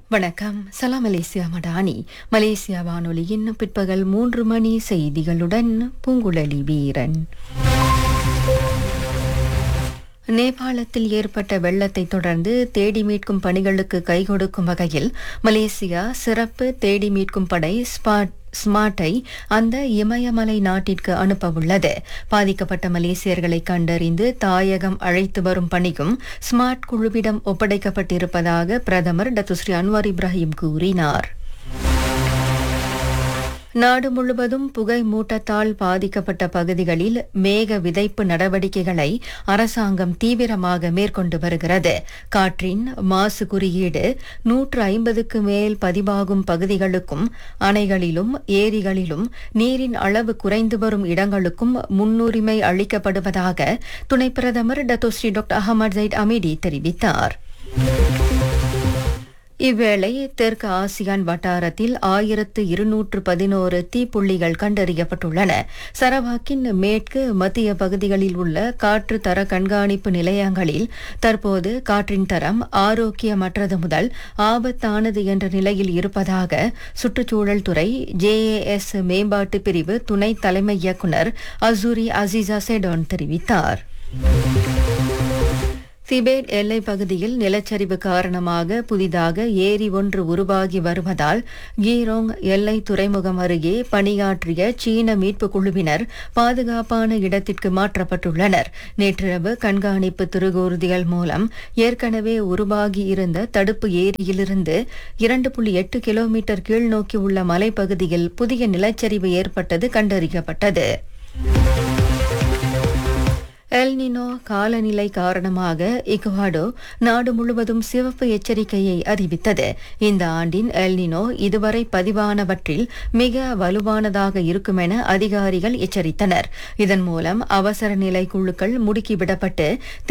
வணக்கம் சலாம் Malaysia Madani Malaysia வானொலியின் பிற்பகல் மூன்று மணி செய்திகளுடன் பூங்குழலி வீரன் நேபாளத்தில் ஏற்பட்ட வெள்ளத்தை தொடர்ந்து தேடி மீட்கும் பணிகளுக்கு கை கொடுக்கும் வகையில் மலேசியா சிறப்பு தேடி மீட்கும் படை ஸ்பாட் ஸ்மார்ட்டை அந்த இமயமலை நாட்டிற்கு அனுப்ப உள்ளது பாதிக்கப்பட்ட மலேசியர்களை கண்டறிந்து தாயகம் அழைத்து வரும் பணியும் ஸ்மார்ட் குழுவிடம் ஒப்படைக்கப்பட்டிருப்பதாக பிரதமர் டத்துஸ்ரீ அன்வார் இப்ராஹிம் கூறினார் நாடு முழுவதும் புகை மூட்டத்தால் பாதிக்கப்பட்ட பகுதிகளில் மேக விதைப்பு நடவடிக்கைகளை அரசாங்கம் தீவிரமாக மேற்கொண்டு வருகிறது காற்றின் மாசு குறியீடு நூற்று ஐம்பதுக்கு மேல் பதிவாகும் பகுதிகளுக்கும் அணைகளிலும் ஏரிகளிலும் நீரின் அளவு குறைந்து வரும் இடங்களுக்கும் முன்னுரிமை அளிக்கப்படுவதாக துணை பிரதமர் Datuk Seri doctor Ahmad Zahid Hamidi தெரிவித்தார் இவ்வேளை தெற்கு ஆசியான் வட்டாரத்தில் ஆயிரத்து இருநூற்று பதினோரு தீப்புள்ளிகள் கண்டறியப்பட்டுள்ளன சரவாக்கின் மேற்கு மத்திய பகுதிகளில் உள்ள காற்று தர கண்காணிப்பு நிலையங்களில் தற்போது காற்றின் தரம் ஆரோக்கியமற்றது முதல் ஆபத்தானது என்ற நிலையில் இருப்பதாக சுற்றுச்சூழல் துறை ஜேஏஎஸ் மேம்பாட்டு பிரிவு துணை தலைமை இயக்குநர் அசூரி அசிசா செடோன் தெரிவித்தார் திபேட் எல்லைப் பகுதியில் நிலச்சரிவு காரணமாக புதிதாக ஏரி ஒன்று உருவாகி வருவதால் கீரோங் எல்லை துறைமுகம் அருகே பணியாற்றிய சீன மீட்புக் குழுவினர் பாதுகாப்பான இடத்திற்கு மாற்றப்பட்டுள்ளனர் நேற்றிரவு கண்காணிப்பு திருகூர்திகள் மூலம் ஏற்கனவே உருவாகி இருந்த தடுப்பு ஏரியிலிருந்து இரண்டு புள்ளி எட்டு கிலோமீட்டர் கீழ்நோக்கி உள்ள மலைப்பகுதியில் புதிய நிலச்சரிவு ஏற்பட்டது கண்டறியப்பட்டது எல்னினோ காலநிலை காரணமாக இக்வாடோ நாடு முழுவதும் சிவப்பு எச்சரிக்கையை அறிவித்தது இந்த ஆண்டின் எல்னினோ இதுவரை பதிவானவற்றில் மிக வலுவானதாக இருக்கும் என அதிகாரிகள் எச்சரித்தனர் இதன் மூலம் அவசர நிலை குழுக்கள் முடுக்கிவிடப்பட்டு